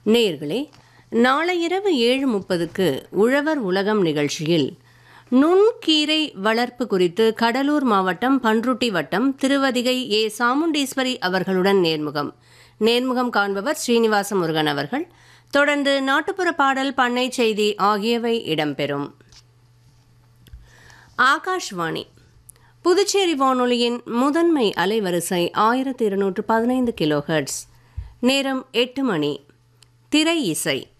நேர்களே நாளை இரவு ஏழு முப்பதுக்கு உழவர் உலகம் நிகழ்ச்சியில் நுண்கீரை வளர்ப்பு குறித்து கடலூர் மாவட்டம் பன்ருட்டி வட்டம் திருவதிகை ஏ சாமுண்டீஸ்வரி அவர்களுடன் நேர்முகம் நேர்முகம் காண்பவர் ஸ்ரீனிவாச முருகன் அவர்கள் தொடர்ந்து நாட்டுப்புற பாடல் பண்ணை செய்தி ஆகியவை இடம்பெறும் ஆகாஷ்வாணி புதுச்சேரி வானொலியின் முதன்மை அலைவரிசை ஆயிரத்தி இருநூற்று பதினைந்து கிலோஹெர்ட்ஸ் நேரம் எட்டு மணி திரை இசை